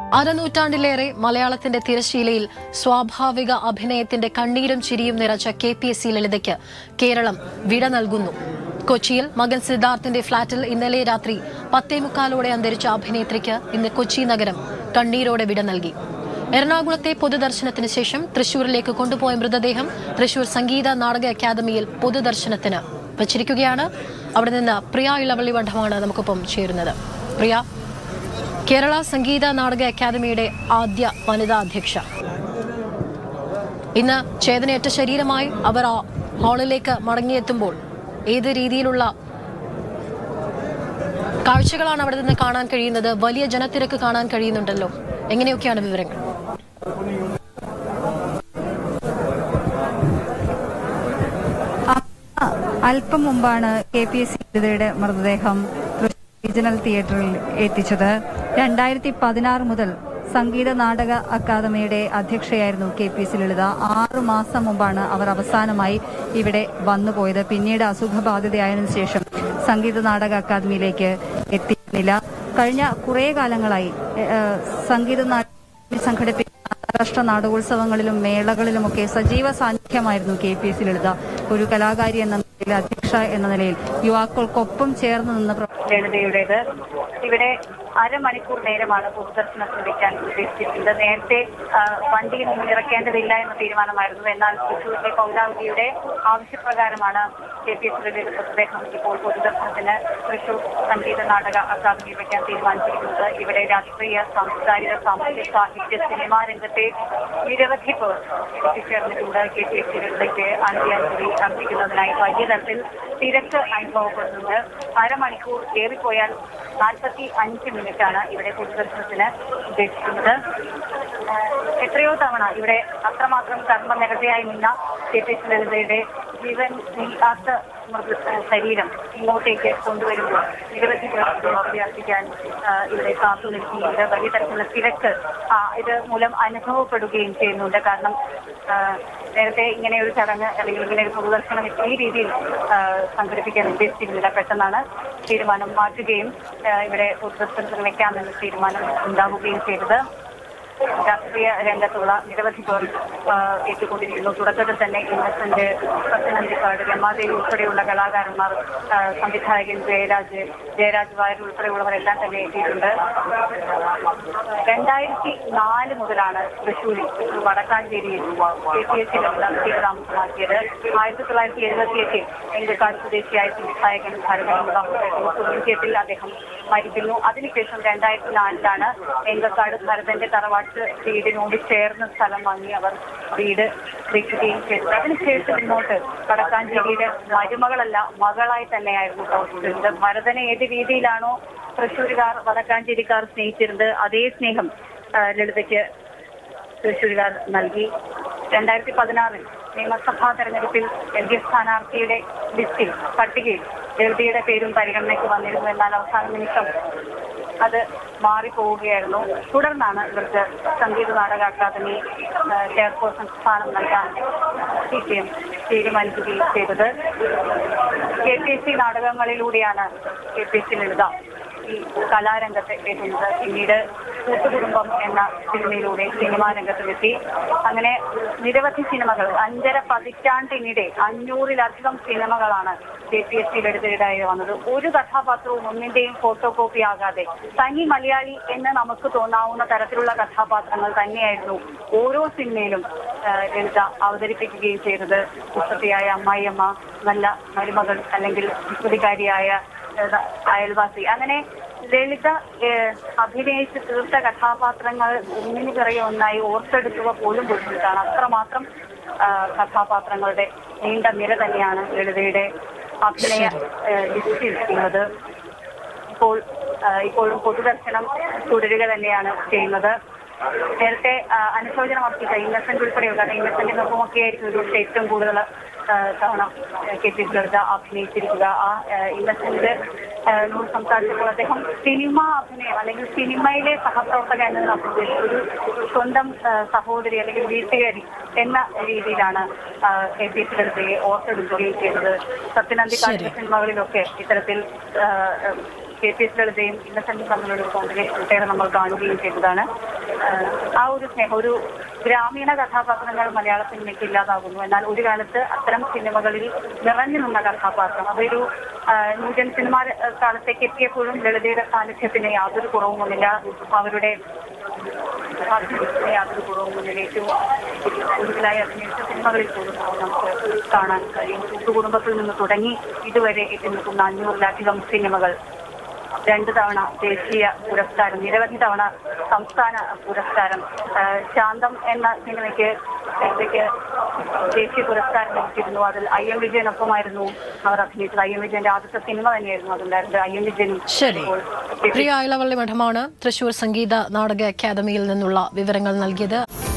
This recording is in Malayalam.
അരനൂറ്റാണ്ടിലേറെ മലയാളത്തിന്റെ തിരശ്ശീലയിൽ സ്വാഭാവിക അഭിനയത്തിന്റെ കണ്ണീരും ചിരിയും നിറച്ച കെ പി എസ് സി ലളിതയ്ക്ക് കേരളം വിട നൽകുന്നു കൊച്ചിയിൽ മകൻ സിദ്ധാർത്ഥിന്റെ ഫ്ളാറ്റിൽ ഇന്നലെ രാത്രി പത്തേമുക്കാലോടെ അന്തരിച്ച അഭിനേത്രിക്ക് ഇന്ന് കൊച്ചി നഗരം കണ്ണീരോടെ വിട നൽകി എറണാകുളത്തെ പൊതുദർശനത്തിന് ശേഷം തൃശൂരിലേക്ക് കൊണ്ടുപോയ മൃതദേഹം തൃശൂർ സംഗീത നാടക അക്കാദമിയിൽ പൊതുദർശനത്തിന് വച്ചിരിക്കുകയാണ് അവിടെ നിന്ന് പ്രിയ ഇളവള്ളി വണ്ഠമാണ് നമുക്കൊപ്പം ചേരുന്നത് പ്രിയ കേരള സംഗീത നാടക അക്കാദമിയുടെ ആദ്യ വനിതാ അധ്യക്ഷ ഇന്ന് ചേതനയേറ്റ ശരീരമായി അവർ ആ ഹാളിലേക്ക് മടങ്ങിയെത്തുമ്പോൾ ഏത് രീതിയിലുള്ള കാഴ്ചകളാണ് അവിടെ നിന്ന് കാണാൻ കഴിയുന്നത് വലിയ ജനത്തിരക്ക് കാണാൻ കഴിയുന്നുണ്ടല്ലോ എങ്ങനെയൊക്കെയാണ് വിവരങ്ങൾ അല്പം മുമ്പാണ് കെ പി എസ് സി ലളിതയുടെ മൃതദേഹം തൃശൂർ റീജിയണൽ തിയേറ്ററിൽ എത്തിച്ചത് രണ്ടായിരത്തി പതിനാറ് മുതൽ സംഗീത നാടക അക്കാദമിയുടെ അധ്യക്ഷയായിരുന്നു കെ പി സി ലളിത ആറു മാസം മുമ്പാണ് അവർ അവസാനമായി ഇവിടെ വന്നുപോയത് പിന്നീട് അസുഖബാധിതയായതിനു ശേഷം സംഗീത നാടക അക്കാദമിയിലേക്ക് എത്തിയിരുന്നില്ല കഴിഞ്ഞ കുറേ കാലങ്ങളായി ഏഹ്, സംഗീത നാടക സംഘടിപ്പിക്കുന്ന അന്താരാഷ്ട്ര നാടകോത്സവങ്ങളിലും മേളകളിലുമൊക്കെ സജീവ സാന്നിധ്യമായിരുന്നു കെ പി എസ് ലളിത ഒരു കലാകാരി എന്ന നിലയിൽ അധ്യക്ഷ എന്ന നിലയിൽ യുവാക്കൾക്കൊപ്പം ചേർന്ന് നിന്ന് പ്രവർത്തിച്ചു ലളിതയുടേത് ഇവിടെ അരമണിക്കൂർ നേരമാണ് പൊതുദർശനത്തിന് വെക്കാൻ ഉദ്ദേശിച്ചിരുന്നത് നേരത്തെ ആ, വണ്ടിയിൽ നിന്ന് ഇറക്കേണ്ടതില്ല എന്ന തീരുമാനമായിരുന്നു എന്നാൽ തൃശൂരിലെ പൗരാവതിയുടെ ആവശ്യപ്രകാരമാണ് കെ പി എസ് ലളിതയുടെ മൃതദേഹം ഇപ്പോൾ പൊതുദർശനത്തിന് തൃശൂർ സംഗീത നാടക അക്കാദമിയിൽ വെക്കാൻ തീരുമാനിച്ചിരിക്കുന്നത് ഇവിടെ രാഷ്ട്രീയ സാംസ്കാരിക സാമൂഹ്യ സാഹിത്യ സിനിമാ രംഗത്തെ നിരവധി പേർ എത്തിച്ചേർന്നിട്ടുണ്ട് കെ പി എസ് ലളിതയ്ക്ക് അന്ത്യാഞ്ജലി അർപ്പിക്കുന്നതിനായി വലിയ തരത്തിൽ തിരക്ക് അനുഭവപ്പെടുന്നുണ്ട് അരമണിക്കൂർ ഏറിപ്പോയാൽ നാൽപ്പത്തി അഞ്ച് മിനിറ്റാണ് ഇവിടെ പൊതുദർശനത്തിന് ഉദ്ദേശിക്കുന്നത് എത്രയോ തവണ ഇവിടെ അത്രമാത്രം കർമ്മനിരതയായി നിന്ന കെ പി എസ് ലളിതയുടെ ജീവൻ നീക്കാത്ത മൃഗ ശരീരം ഇങ്ങോട്ടേക്ക് കൊണ്ടുവരുമ്പോൾ നിരവധി പേർ അഭ്യർത്ഥിക്കാൻ ഇവിടെ കാത്തു നിൽക്കുന്നുണ്ട് വലിയ തരത്തിലുള്ള തിരക്ക് ആ, ഇത് മൂലം അനുഭവപ്പെടുകയും ചെയ്യുന്നുണ്ട് കാരണം ആ, നേരത്തെ ഇങ്ങനെ ഒരു ചടങ്ങ് അല്ലെങ്കിൽ ഇങ്ങനെ ഒരു പൊതുദർശനം ഈ രീതിയിൽ ആ, സംഘടിപ്പിക്കാൻ ഉദ്ദേശിച്ചിരുന്നില്ല പെട്ടെന്നാണ് തീരുമാനം മാറ്റുകയും ആ, ഇവിടെ പൊതുദർശനത്തിന് വെക്കാമെന്ന തീരുമാനം ഉണ്ടാവുകയും ചെയ്തത് രാഷ്ട്രീയ രംഗത്തുള്ള നിരവധി പേർ ആ, എത്തിക്കൊണ്ടിരിക്കുന്നു തുടക്കത്തിൽ തന്നെ ഇന്നസെന്റ് സത്യനന്ദിക്കാട് രമാദേവി ഉൾപ്പെടെയുള്ള കലാകാരന്മാർ ആ, സംവിധായകൻ ജയരാജ് ജയരാജ് വാര്യർ ഉൾപ്പെടെയുള്ളവരെല്ലാം തന്നെ എത്തിയിട്ടുണ്ട് രണ്ടായിരത്തി നാല് മുതലാണ് തൃശ്ശൂരിൽ തൃശ്ശൂർ വടക്കാഞ്ചേരിയിൽ കെ പി എസ് സി താമസമാക്കിയത് ആയിരത്തി തൊള്ളായിരത്തി എഴുപത്തി എട്ടിൽ എങ്കക്കാട് സ്വദേശിയായ സംവിധായകൻ ഭരതൻ അദ്ദേഹം മരിക്കുന്നു അതിനുശേഷം രണ്ടായിരത്തി നാലിലാണ് എങ്കക്കാട് ഭരതന്റെ തറവാട്ട് വീടിനോട് ചേർന്ന് സ്ഥലം വാങ്ങി അവർ വീട് വെക്കുകയും ചെയ്തത് അതിനുശേഷം ഇങ്ങോട്ട് വടക്കാഞ്ചേരിയുടെ മരുമകളല്ല മകളായി തന്നെയായിരുന്നു പ്രവർത്തിച്ചിരുന്നത് ഭരതനെ ഏത് രീതിയിലാണോ തൃശ്ശൂരുകാർ വടക്കാഞ്ചേരിക്കാർ സ്നേഹിച്ചിരുന്നത് അതേ സ്നേഹം ആ, ലളിതയ്ക്ക് തൃശ്ശൂരുകാർ നൽകി രണ്ടായിരത്തി പതിനാറിൽ നിയമസഭാ തെരഞ്ഞെടുപ്പിൽ എൽ ഡി എഫ് സ്ഥാനാർത്ഥിയുടെ ലിസ്റ്റിൽ പട്ടികയിൽ ലളിതയുടെ പേരും പരിഗണനയ്ക്ക് വന്നിരുന്നു എന്നാൽ അവസാന നിമിഷം അത് മാറിപ്പോവുകയായിരുന്നു തുടർന്നാണ് ഇവർക്ക് സംഗീത നാടക അക്കാദമി ആ, ചെയർപേഴ്സൺ സ്ഥാനം നൽകാൻ സി പി എം തീരുമാനിക്കുകയും ചെയ്തത് കെ പി എസ് സി നാടകങ്ങളിലൂടെയാണ് K P S C Lalitha ഈ കലാരംഗത്ത് എത്തുന്നത് പിന്നീട് കൂട്ടുകുടുംബം എന്ന സിനിമയിലൂടെ സിനിമാ രംഗത്തിലെത്തി അങ്ങനെ നിരവധി സിനിമകൾ അഞ്ചര പതിറ്റാണ്ടിനിടെ അഞ്ഞൂറിലധികം സിനിമകളാണ് കെ പി എസ് സി ലളിതയുടേതായി വന്നത് ഒരു കഥാപാത്രവും ഒന്നിന്റെയും ഫോട്ടോ കോപ്പി ആകാതെ തനി മലയാളി എന്ന് നമുക്ക് തോന്നാവുന്ന തരത്തിലുള്ള കഥാപാത്രങ്ങൾ തന്നെയായിരുന്നു ഓരോ സിനിമയിലും ആ, ലളിത അവതരിപ്പിക്കുകയും ചെയ്തത് കുസൃതിയായ അമ്മായിയമ്മ നല്ല മരുമകൾ അല്ലെങ്കിൽ വിസ്മൃതികാരിയായ ഏഹ് അയൽവാസി അങ്ങനെ ലളിത ഏഹ് അഭിനയിച്ച് തീർത്ത കഥാപാത്രങ്ങൾ ഒന്നിനു പിറകെ ഒന്നായി ഓർത്തെടുക്കുക പോലും ബുദ്ധിമുട്ടാണ് അത്രമാത്രം ആഹ് കഥാപാത്രങ്ങളുടെ നീണ്ട നിര തന്നെയാണ് ലളിതയുടെ അഭിനയ ഏഹ് ലിസ്റ്റിൽ ഉള്ളത് ഇപ്പോൾ ആഹ് ഇപ്പോഴും പൊതുദർശനം തുടരുക തന്നെയാണ് ചെയ്യുന്നത് നേരത്തെ ആഹ് അനുശോചനം അർപ്പിച്ച ഇന്നസെന്റ് ഉൾപ്പെടെയുള്ള ഇന്നസെന്റിനൊപ്പമൊക്കെ ആയിരിക്കും ഒരുപക്ഷെ ഏറ്റവും കൂടുതൽ ആഹ് തവണ കെ പി ലളിത അഭിനയിച്ചിരിക്കുക ആ ആഹ് ഇന്നസെന്റ് ആഹ് നോട് സംസാരിച്ചപ്പോൾ അദ്ദേഹം സിനിമ അഭിനയം അല്ലെങ്കിൽ സിനിമയിലെ സഹപ്രവർത്തക എന്ന ഒരു സ്വന്തം ആഹ് സഹോദരി അല്ലെങ്കിൽ വീട്ടുകാരി എന്ന രീതിയിലാണ് ആഹ് കെ പി ലളിതയെ ഓർത്തെടുക്കുകയും ചെയ്തത് സത്യനന്ദി കാട്ടിയ സിനിമകളിലൊക്കെ ഇത്തരത്തിൽ ആഹ് കെ പി എസ് ലളിതയും ഇന്നസെന്റും തമ്മിലുള്ള ഒരു കോമ്പിനേഷൻ ഒട്ടേറെ നമ്മൾ കാണുകയും ചെയ്തതാണ് ഏഹ്, ആ ഒരു സ്നേഹം ഒരു ഗ്രാമീണ കഥാപാത്രങ്ങൾ മലയാള സിനിമയ്ക്ക് ഇല്ലാതാകുന്നു എന്നാൽ ഒരു കാലത്ത് അത്തരം സിനിമകളിൽ നിറഞ്ഞു നിന്ന കഥാപാത്രം അതൊരു ഏഹ്, ന്യൂജൻ സിനിമ ഏഹ്, കാലത്തേക്ക് എത്തിയപ്പോഴും ലളിതയുടെ സാന്നിധ്യത്തിന് യാതൊരു കുറവും വന്നില്ല അവരുടെ സാന്നിധ്യത്തിന് യാതൊരു കുറവും വന്നില്ല ഏറ്റവും കൂടുതലായി അഭിനയിച്ച സിനിമകളിൽ പോലും നമുക്ക് കാണാൻ കഴിയും കൂട്ടുകുടുംബത്തിൽ നിന്ന് തുടങ്ങി ഇതുവരെ എത്തി നിൽക്കുന്ന അഞ്ഞൂറിലധികം സിനിമകൾ രണ്ട് തവണ ദേശീയ പുരസ്കാരം നിരവധി തവണ സംസ്ഥാന പുരസ്കാരം ആ, ശാന്തം എന്ന സിനിമയ്ക്ക് സിനിമയ്ക്ക് ദേശീയ പുരസ്കാരം ലഭിച്ചിരുന്നു അതിൽ ഐ എം വിജയനൊപ്പമായിരുന്നു അവർ അഭിനയിച്ചത് ഐ എം വിജയന്റെ ആദ്യത്തെ സിനിമ തന്നെയായിരുന്നു അതുണ്ടായിരുന്നത് ഐ എം വിജയനും ശരി ഇപ്പോൾ പ്രിയ അയലവള്ളി മഠമാണ് തൃശൂർ സംഗീത നാടക അക്കാദമിയിൽ നിന്നുള്ള വിവരങ്ങൾ നൽകിയത്